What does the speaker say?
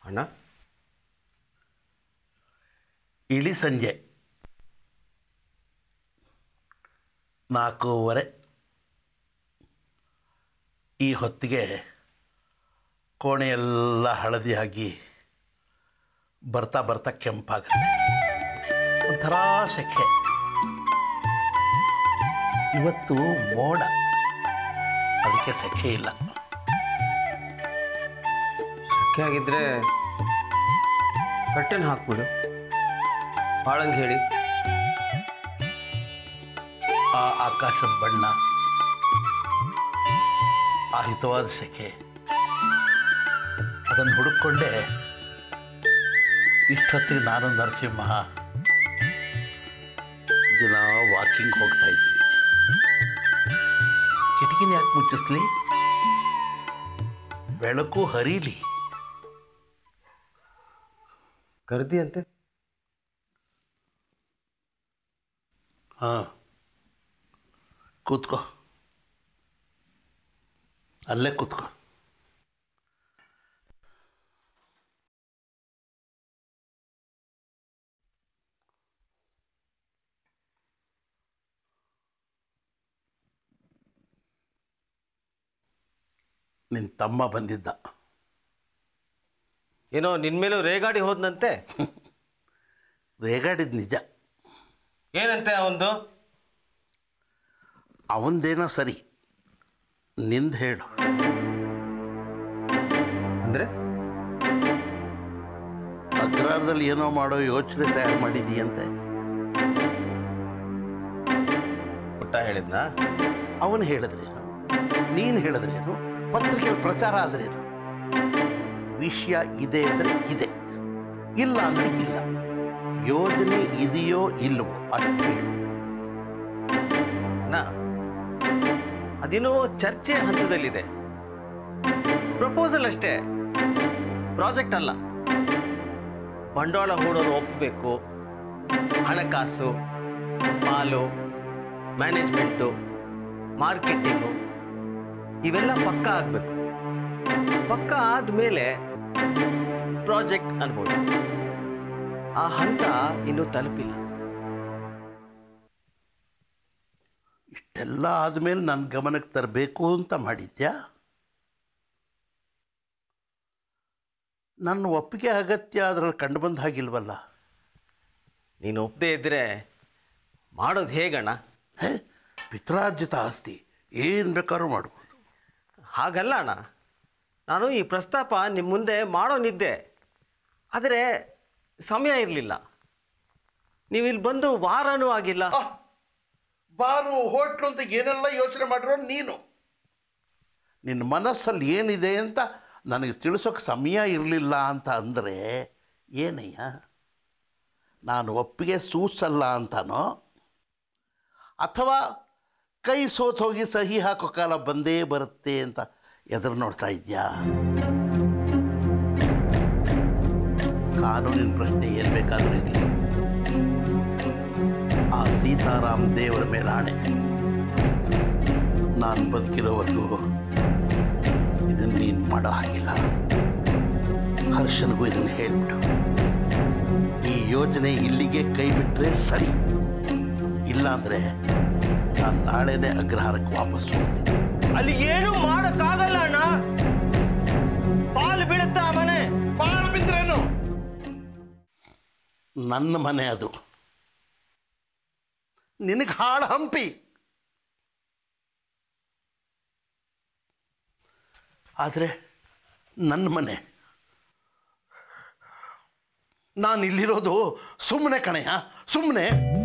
ಅಣ್ಣ ಇಳಿ ಸಂಜೆ ನಾಲ್ಕೂವರೆ ಈ ಹೊತ್ತಿಗೆ ಕೋಣೆಯೆಲ್ಲ ಹಳದಿಯಾಗಿ ಬರ್ತಾ ಬರ್ತಾ ಕೆಂಪಾಗುತ್ತೆ ಒಂಥರ ಸೆಖೆ ಇವತ್ತು ಮೋಡ ಅದಕ್ಕೆ ಸೆಖೆ ಇಲ್ಲ ಸಖ್ಯ ಆಗಿದ್ರೆ ಕಟ್ಟೆನ ಹಾಕ್ಬಿಡು ಬಾಳಂಗೆ ಹೇಳಿ ಆ ಆಕಾಶದ ಬಣ್ಣ ಆ ಹಿತವಾದ ಸೆಕೆ ಅದನ್ನು ಹುಡುಕೊಂಡೆ ಇಷ್ಟೊತ್ತಿಗೆ ನಾನು ನರಸಿಂಹ ದಿನ ವಾಕಿಂಗ್ ಹೋಗ್ತಾ ಇದ್ವಿ ಕಿಟಕಿನ ಯಾಕೆ ಮುಚ್ಚಿಸ್ಲಿ ಬೆಳಕು ಹರೀಲಿ ಕರ್ದಿ ಅಂತೆ ಹಾಂ ಕೂತ್ಕೋ ಅಲ್ಲೇ ಕೂತ್ಕೋ ನಿನ್ನ ತಮ್ಮ ಬಂದಿದ್ದ ಏನೋ ನಿನ್ನ ಮೇಲೂ ರೇಗಾಡಿ ಹೋದ್ನಂತೆ ರೇಗಾಡಿದ ನಿಜ ಏನಂತೆ ಅವಂದು ಅವಂದೇನೋ ಸರಿ ನಿಂದು ಹೇಳು ಅಂದರೆ ಅಗ್ರಹಾರದಲ್ಲಿ ಏನೋ ಮಾಡೋ ಯೋಚನೆ ತಯಾರು ಮಾಡಿದೀಯಂತೆ ಪುಟ್ಟ ಹೇಳಿದ್ನಾ ಅವನು ಹೇಳಿದ್ರೇನು ನೀನು ಹೇಳಿದ್ರೇನು ಪತ್ರಿಕೆಯಲ್ಲಿ ಪ್ರಚಾರ ಆದ್ರೇನು ವಿಷಯ ಇದೆ ಅಂದರೆ ಇದೆ ಇಲ್ಲ ಅಂದರೆ ಇಲ್ಲ ಯೋಜನೆ ಇದೆಯೋ ಇಲ್ಲವೋ ಅಷ್ಟು ಹೇಳು ನಾ ಅದೇನೋ ಚರ್ಚೆ ಹಂತದಲ್ಲಿದೆ ಪ್ರಪೋಸಲ್ ಅಷ್ಟೇ ಪ್ರಾಜೆಕ್ಟ್ ಅಲ್ಲ ಬಂಡವಾಳ ಹೂಡೋರು ಒಪ್ಪಬೇಕು ಹಣಕಾಸು ಪಾಲು ಮ್ಯಾನೇಜ್ಮೆಂಟು ಮಾರ್ಕೆಟಿಂಗು ಇವೆಲ್ಲ ಪಕ್ಕ ಆಗಬೇಕು ಪಕ್ಕ ಆದಮೇಲೆ ಪ್ರಾಜೆಕ್ಟ್ ಅನ್ಬೋದು ಆ ಹಂತ ಇನ್ನೂ ತಲುಪಿಲ್ಲ ಇಷ್ಟೆಲ್ಲ ಆದಮೇಲೆ ನನ್ನ ಗಮನಕ್ಕೆ ತರಬೇಕು ಅಂತ ಮಾಡಿದ್ಯಾ ನನ್ನ ಒಪ್ಪಿಗೆ ಅಗತ್ಯ ಅದರಲ್ಲಿ ಕಂಡು ಬಂದ ಹಾಗಿಲ್ವಲ್ಲ ನೀನು ಒಪ್ಪದೇ ಇದ್ದರೆ ಮಾಡೋದು ಹೇಗಣ್ಣ ಹೇ ಪಿತ್ರಾರ್ಜಿತ ಆಸ್ತಿ ಏನು ಬೇಕಾದ್ರೂ ಮಾಡ್ಬೋದು ಹಾಗಲ್ಲ ಅಣ್ಣ ನಾನು ಈ ಪ್ರಸ್ತಾಪ ನಿಮ್ಮ ಮುಂದೆ ಮಾಡೋನಿದ್ದೆ ಆದರೆ ಸಮಯ ಇರಲಿಲ್ಲ ನೀವು ಇಲ್ಲಿ ಬಂದು ವಾರನೂ ಆಗಿಲ್ಲ ಬಾರು ಹೋಟ್ಲು ಅಂತ ಏನೆಲ್ಲ ಯೋಚನೆ ಮಾಡಿರೋ ನೀನು ನಿನ್ನ ಮನಸ್ಸಲ್ಲಿ ಏನಿದೆ ಅಂತ ನನಗೆ ತಿಳಿಸೋಕೆ ಸಮಯ ಇರಲಿಲ್ಲ ಅಂತ ಅಂದರೆ ಏನಯ್ಯ ನಾನು ಒಪ್ಪಿಗೆ ಸೂಸಲ್ಲ ಅಂತಾನೋ ಅಥವಾ ಕೈ ಸೋತ್ ಹೋಗಿ ಸಹಿ ಹಾಕೋ ಕಾಲ ಬಂದೇ ಬರುತ್ತೆ ಅಂತ ಎದುರು ನೋಡ್ತಾ ಇದ್ಯಾ ಕಾನೂನಿನ ಪ್ರಶ್ನೆ ಏನು ಬೇಕಾದರೂ ಇರಲಿ ಆ ಸೀತಾರಾಮ್ ದೇವರ ಮೇಲೆ ಆಣೆ ನಾನು ಬದುಕಿರೋವರೆಗೂ ಇದನ್ನು ನೀನು ಮಾಡೋ ಹಾಗಿಲ್ಲ ಹರ್ಷನ್ಗೂ ಇದನ್ನು ಹೇಳ್ಬಿಡು ಈ ಯೋಜನೆ ಇಲ್ಲಿಗೆ ಕೈ ಬಿಟ್ಟರೆ ಸರಿ ಇಲ್ಲಾಂದರೆ ನಾನು ನಾಳೆನೇ ಅಗ್ರಹಾರಕ್ಕೆ ವಾಪಸ್ ಹೋಗ್ತೀನಿ ಅಲ್ಲಿ ಏನು ಮಾಡೋಕ್ಕಾಗಲ್ಲ ಅಣ್ಣ ಪಾಲು ಬೀಳುತ್ತಾ ಆ ಮನೆ ಬಾಳು ಬಿದ್ರೇನು ನನ್ನ ಮನೆ ಅದು ನಿನಗೆ ಹಾಳು ಹಂಪಿ ಆದರೆ ನನ್ನ ಮನೆ ನಾನು ಇಲ್ಲಿರೋದು ಸುಮ್ಮನೆ ಕಣಯ್ಯ ಸುಮ್ಮನೆ